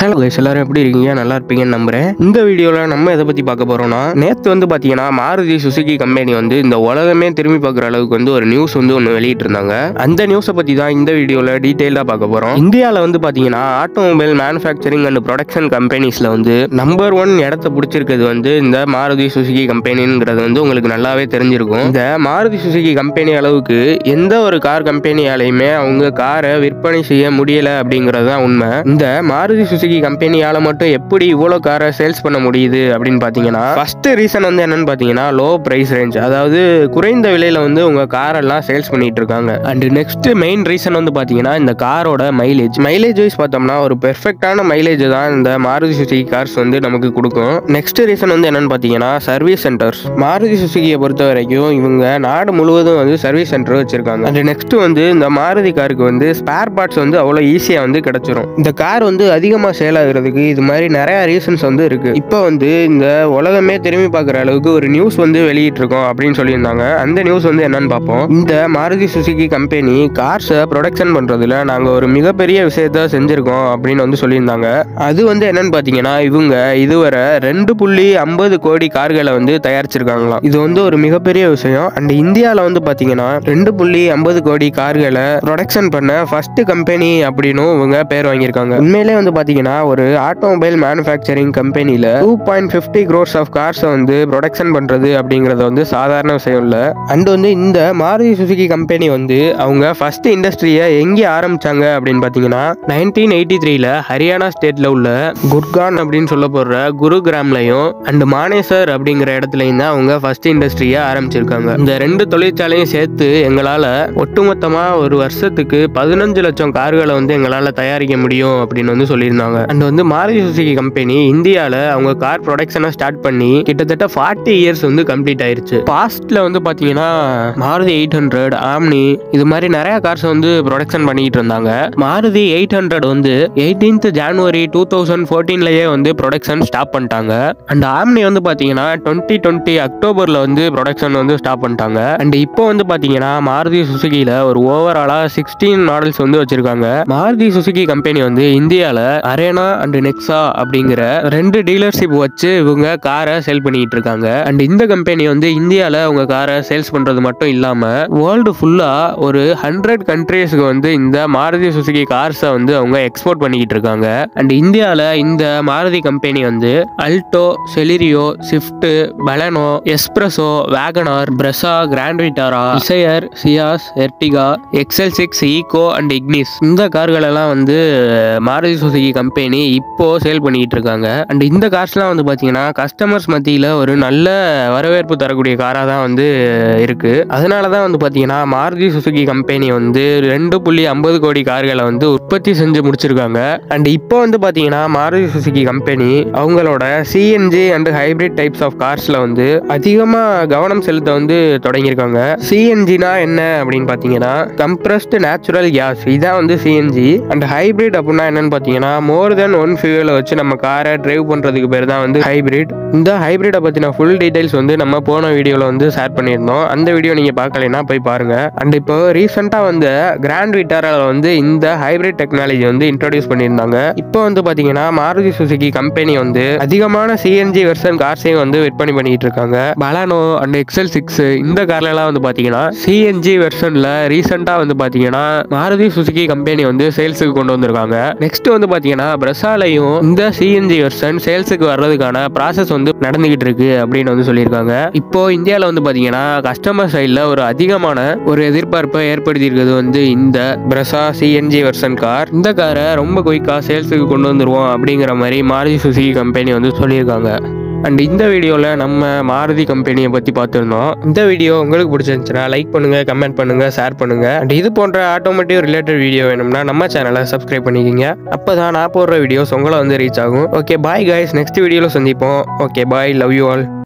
hello guys எல்லாரும் எப்படி இருக்கீங்க நல்லா இருப்பீங்கன்னு நம்புறேன் இந்த வீடியோவில் நம்ம எதை பற்றி பார்க்க போறோம்னா நேற்று வந்து பார்த்தீங்கன்னா மாருதி சுசுகி கம்பெனி வந்து இந்த உலகமே திரும்பி பார்க்குற அளவுக்கு வந்து ஒரு நியூஸ் வந்து ஒன்று வெளியிட்டிருந்தாங்க அந்த நியூஸை பற்றி தான் இந்த வீடியோவில் டீட்டெயிலாக பார்க்க போகிறோம் இந்தியாவில் வந்து பார்த்தீங்கன்னா ஆட்டோமொபைல் மேனுஃபேக்சரிங் அண்ட் ப்ரொடக்ஷன் கம்பெனிஸில் வந்து நம்பர் ஒன் இடத்த பிடிச்சிருக்கிறது வந்து இந்த மாருதி சுசுகி கம்பெனிங்கிறது வந்து உங்களுக்கு நல்லாவே தெரிஞ்சிருக்கும் இந்த மாருதி சுசுகி கம்பெனி அளவுக்கு எந்த ஒரு கார் கம்பெனியாலையுமே அவங்க காரை விற்பனை செய்ய முடியல அப்படிங்கிறது தான் உண்மை இந்த மாருதி சுசுகி கம்பெனியால மட்டும் எப்படி இவ்வளோ காரை சேல்ஸ் பண்ண முடியுது அப்படின்னு பார்த்தீங்கன்னா ஃபர்ஸ்ட் ரீசன் வந்து என்னன்னு பார்த்தீங்கன்னா லோ பிரைஸ் ரேஞ்ச் அதாவது குறைந்த விலையில வந்து உங்க காரெல்லாம் சேல்ஸ் பண்ணிட்டு இருக்காங்க அண்ட் நெக்ஸ்ட் மெயின் ரீசன் வந்து பார்த்தீங்கன்னா இந்த காரோட மைலேஜ் மைலேஜ் வைஸ் பார்த்தோம்னா ஒரு பெர்ஃபெக்டான மைலேஜ் தான் இந்த மாருதி சுசுகி கார்ஸ் வந்து நமக்கு கொடுக்கும் நெக்ஸ்ட் ரீசன் வந்து என்னன்னு பார்த்தீங்கன்னா சர்வீஸ் சென்டர்ஸ் மாருதி சுசுகியை பொறுத்த வரைக்கும் இவங்க நாடு முழுவதும் வந்து சர்வீஸ் சென்டர் வச்சிருக்காங்க அண்ட் நெக்ஸ்ட் வந்து இந்த மாருதி காருக்கு வந்து ஸ்பேர் பார்ட்ஸ் வந்து அவ்வளோ ஈஸியாக வந்து கிடைச்சிரும் இந்த கார் வந்து அதிகமாக சேல் ஆகுறதுக்கு இது மாதிரி நிறைய ரீசன்ஸ் வந்து இருக்கு இப்போ வந்து இந்த உலகமே திரும்பி பார்க்குற அளவுக்கு ஒரு நியூஸ் வந்து வெளியிட்டிருக்கோம் அப்படின்னு சொல்லியிருந்தாங்க அந்த நியூஸ் வந்து என்னன்னு பார்ப்போம் இந்த மாருதி சுசுகி கம்பெனி கார்ஸை ப்ரொடக்ஷன் பண்றதுல நாங்கள் ஒரு மிகப்பெரிய விஷயத்த செஞ்சிருக்கோம் அப்படின்னு வந்து சொல்லியிருந்தாங்க அது வந்து என்னன்னு பார்த்தீங்கன்னா இவங்க இதுவரை ரெண்டு புள்ளி ஐம்பது கோடி கார்களை வந்து தயாரிச்சிருக்காங்களாம் இது வந்து ஒரு மிகப்பெரிய விஷயம் அண்ட் இந்தியாவில் வந்து பார்த்தீங்கன்னா ரெண்டு புள்ளி ஐம்பது கோடி கார்களை ப்ரொடக்ஷன் பண்ண ஃபர்ஸ்ட் கம்பெனி அப்படின்னு இவங்க பேர் வாங்கியிருக்காங்க உண்மையிலே வந்து பார்த்தீங்கன்னா ஒரு ஆட்டோமொபைல் மேனுஃபேக்சரிங் கம்பெனியில் two point fifty crores of கார்ஸை வந்து ப்ரொடக்ஷன் பண்ணுறது அப்படிங்கிறது வந்து சாதாரண விஷயம் இல்லை அண்ட் வந்து இந்த மாருதி சுசுகி கம்பெனி வந்து அவங்க ஃபர்ஸ்ட் இண்டஸ்ட்ரியை எங்கே ஆரம்பிச்சாங்க அப்படின்னு பார்த்தீங்கன்னா நைன்டீன் எயிட்டி த்ரீல ஹரியானா ஸ்டேட்ல உள்ள குர்கான் அப்படின்னு சொல்ல போடுற குருகிராம்லையும் அண்ட் மானேசர் அப்படிங்கிற இடத்துலையும் தான் அவங்க ஃபர்ஸ்ட் இண்டஸ்ட்ரியை ஆரம்பிச்சிருக்காங்க இந்த ரெண்டு தொழிற்சாலையும் சேர்த்து எங்களால் ஒட்டுமொத்தமாக ஒரு வருஷத்துக்கு பதினஞ்சு லட்சம் கார்களை வந்து எங்களால் தயாரிக்க முடியும் அப்படின்னு வந்து சொல்லியிருந்தாங்க அண்ட் வந்து மாருதி சுசுகி கம்பெனி இந்தியாவில் அவங்க கார் ப்ரொடக்ஷனை ஸ்டார்ட் பண்ணி கிட்டத்தட்ட ஃபார்ட்டி இயர்ஸ் வந்து கம்ப்ளீட் ஆயிருச்சு பாஸ்ட்ல வந்து பார்த்தீங்கன்னா மாருதி எயிட் ஹண்ட்ரட் ஆம்னி இது மாதிரி நிறைய கார்ஸ் வந்து ப்ரொடக்ஷன் பண்ணிட்டு இருந்தாங்க மாருதி எயிட் ஹண்ட்ரட் வந்து எயிட்டீன்த் ஜான்வரி டூ தௌசண்ட் ஃபோர்டீன்லயே வந்து ப்ரொடக்ஷன் ஸ்டாப் பண்ணிட்டாங்க அண்ட் ஆம்னி வந்து பார்த்தீங்கன்னா டுவெண்ட்டி டுவெண்ட்டி அக்டோபர்ல வந்து ப்ரொடக்ஷன் வந்து ஸ்டாப் பண்ணிட்டாங்க அண்ட் இப்போ வந்து பார்த்தீங்கன்னா மாருதி சுசுகியில் ஒரு ஓவராலாக சிக்ஸ்டீன் மாடல்ஸ் வந்து வச்சிருக்காங்க மாருதி சுசுகி கம்பெனி வந்து இந்தியாவில் அரேனா அண்ட் நெக்ஸா அப்படிங்கிற ரெண்டு டீலர்ஷிப் வச்சு இவங்க காரை சேல் பண்ணிட்டு இருக்காங்க அண்ட் இந்த கம்பெனி வந்து இந்தியாவில் அவங்க காரை சேல்ஸ் பண்ணுறது மட்டும் இல்லாமல் வேர்ல்டு ஃபுல்லாக ஒரு ஹண்ட்ரட் கண்ட்ரீஸ்க்கு வந்து இந்த மாருதி சுசுகி கார்ஸை வந்து அவங்க எக்ஸ்போர்ட் பண்ணிக்கிட்டு இருக்காங்க அண்ட் இந்தியாவில் இந்த மாருதி கம்பெனி வந்து Alto Celerio Swift Baleno S-Presso WagonR Brezza Grand Vitara Dzire Ciaz Ertiga XL six Eeco and Ignis இந்த கார்கள் எல்லாம் வந்து மாருதி சுசுகி கம்பெனி இப்போ சேல் பண்ணிட்டு இருக்காங்க அண்ட் இந்த கார்ஸ்லாம் வந்து பார்த்தீங்கன்னா கஸ்டமர்ஸ் மத்தியில் ஒரு நல்ல வரவேற்பு தரக்கூடிய காராக தான் வந்து இருக்கு அதனால தான் வந்து பார்த்தீங்கன்னா மாருதி சுசுகி கம்பெனி வந்து ரெண்டு புள்ளி ஐம்பது கோடி கார்களை வந்து உற்பத்தி செஞ்சு முடிச்சிருக்காங்க அண்ட் இப்போ வந்து பார்த்தீங்கன்னா மாருதி சுசுகி கம்பெனி அவங்களோட CNG and hybrid types of கார்ஸில் வந்து அதிகமாக கவனம் செலுத்த வந்து தொடங்கியிருக்காங்க சிஎன்ஜினா என்ன அப்படின்னு பார்த்தீங்கன்னா கம்ப்ரஸ்டு நேச்சுரல் கேஸ் இதான் வந்து சிஎன்ஜி அண்ட் ஹைபிரிட் அப்படின்னா என்னன்னு பார்த்தீங்கன்னா மோர் தென் ஒன் ஃபியூலை வச்சு நம்ம காரை டிரைவ் பண்ணுறதுக்கு பேர் தான் வந்து ஹைபிரிட் இந்த ஹைபிரிட்டை பற்றின ஃபுல் டீடைல்ஸ் வந்து நம்ம போன வீடியோவில் வந்து ஷேர் பண்ணியிருந்தோம் அந்த வீடியோ நீங்கள் பார்க்கலைன்னா போய் பாருங்க அண்ட் இப்போ ரீசெண்டாக வந்து கிராண்ட் விட்டாரால வந்து இந்த ஹைபிரிட் டெக்னாலஜி வந்து இன்ட்ரோடியூஸ் பண்ணியிருந்தாங்க இப்போ வந்து பார்த்தீங்கன்னா மாருதி சுசுகி கம்பெனி வந்து அதிகமான சிஎன்ஜி வெர்ஷன் கார்ஸையும் வந்து விற்பனை பண்ணிட்டு இருக்காங்க பலானோ அண்ட் எக்ஸல் சிக்ஸ் இந்த கார்லலாம் வந்து பார்த்தீங்கன்னா சிஎன்ஜி வெர்ஷனில் ரீசெண்டாக வந்து பார்த்தீங்கன்னா மாருதி சுசுகி கம்பெனி வந்து சேல்ஸுக்கு கொண்டு வந்திருக்காங்க நெக்ஸ்ட் வந்து பார்த்தீங்கன்னா பிரசாலையும் இந்த சிஎன்ஜி வெர்ஷன் சேல்ஸுக்கு வர்றதுக்கான ப்ராசஸ் வந்து நடந்துகிட்டு இருக்கு அப்படின்னு வந்து சொல்லியிருக்காங்க இப்போ இந்தியாவில் வந்து பார்த்தீங்கன்னா கஸ்டமர் சைடில் ஒரு அதிகமான ஒரு எதிர்பார்ப்பை ஏற்படுத்தி இருக்கிறது வந்து இந்த பிரசா சிஎன்ஜி வெர்ஷன் கார் இந்த காரை ரொம்ப குயிக்காக சேல்ஸுக்கு கொண்டு வந்துருவோம் அப்படிங்கிற மாதிரி மாருதி சுசுகி கம்பெனி வந்து சொல்லியிருக்காங்க அண்ட் இந்த வீடியோவில் நம்ம மாருதி கம்பெனியை பற்றி பார்த்துருந்தோம் இந்த வீடியோ உங்களுக்கு பிடிச்சிருந்துச்சுன்னா லைக் பண்ணுங்கள் கமெண்ட் பண்ணுங்கள் ஷேர் பண்ணுங்கள் அண்ட் இது போன்ற ஆட்டோமேட்டிவ் ரிலேட்டட் வீடியோ வேணும்னா நம்ம சேனலை சப்ஸ்கிரைப் பண்ணிக்கிங்க அப்போ தான் நான் போடுற வீடியோஸ் உங்களை வந்து ரீச் ஆகும் ஓகே பாய் கைஸ் நெக்ஸ்ட் வீடியோவில் சந்திப்போம் okay bye love you all